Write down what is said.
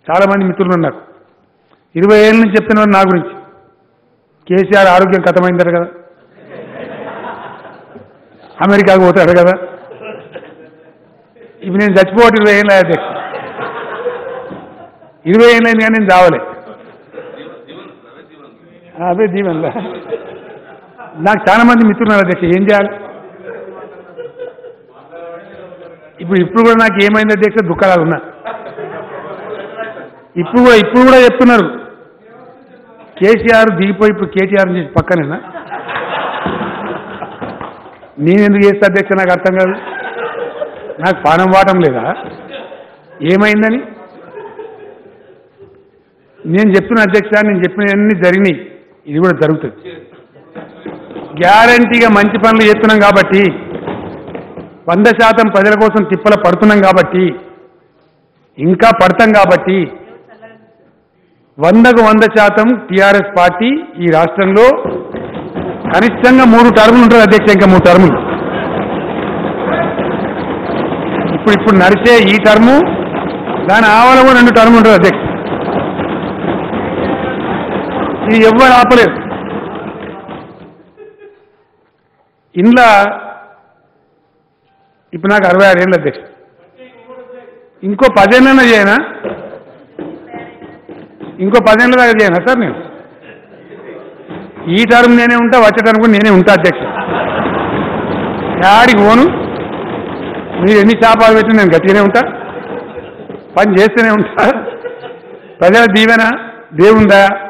చాలా మంది మిత్రులు ఉన్నారు ఇరవై ఏళ్ళ నుంచి చెప్తున్నారు నా గురించి కేసీఆర్ ఆరోగ్యం కథమైందట కదా అమెరికాకు పోతాడు కదా ఇప్పుడు నేను చచ్చిపోవటం ఇరవై ఏళ్ళ అధ్యక్ష ఇరవై ఏళ్ళైంది కానీ నేను చావలే ఆ, అదే దీవెనలా నాకు చాలా మంది మిత్రులు ఉన్నారు అధ్యక్ష ఏం చేయాలి ఇప్పుడు ఇప్పుడు కూడా నాకు ఏమైంది అధ్యక్ష దుఃఖాలు ఉన్నా ఇప్పుడు కూడా ఇప్పుడు కూడా చెప్తున్నారు కేసీఆర్ దిగిపోయి ఇప్పుడు కేటీఆర్ చేసి పక్కనేనా నేను ఎందుకు చేస్తా అధ్యక్ష నాకు అర్థం కాదు నాకు పానం వాటం లేదా ఏమైందని నేను చెప్తున్న అధ్యక్ష నేను చెప్పినవన్నీ జరిగినాయి ఇది కూడా జరుగుతుంది గ్యారంటీగా మంచి పనులు చేస్తున్నాం కాబట్టి వంద శాతం ప్రజల కోసం తిప్పల పడుతున్నాం కాబట్టి ఇంకా పడతాం కాబట్టి వందకు వంద శాతం టీఆర్ఎస్ పార్టీ ఈ రాష్ట్రంలో కనిష్టంగా మూడు టర్ములు ఉంటుంది అధ్యక్ష ఇంకా మూడు టర్ములు ఇప్పుడు ఇప్పుడు నడిచే ఈ టర్ము దాని ఆవల కూడా రెండు టర్ములు ఉంటుంది అధ్యక్ష ఇది ఎవ్వరు ఆపలేదు ఇంట్లో ఇప్పుడు నాకు అరవై ఆరు ఏళ్ళు అధ్యక్ష ఇంకో పదేళ్ళైనా చేయనా ఇంకో పదేళ్ళ దాకా చేయనా సార్ నేను ఈ టర్మ్ నేనే ఉంటా వచ్చే టర్మ్ కూడా నేనే ఉంటా అధ్యక్ష యాడికి పోను మీరు ఎన్ని శాపాలు పెట్టి నేను గట్టిగానే ఉంటా పని చేస్తూనే ఉంటా ప్రజల దీవెన దేవుందా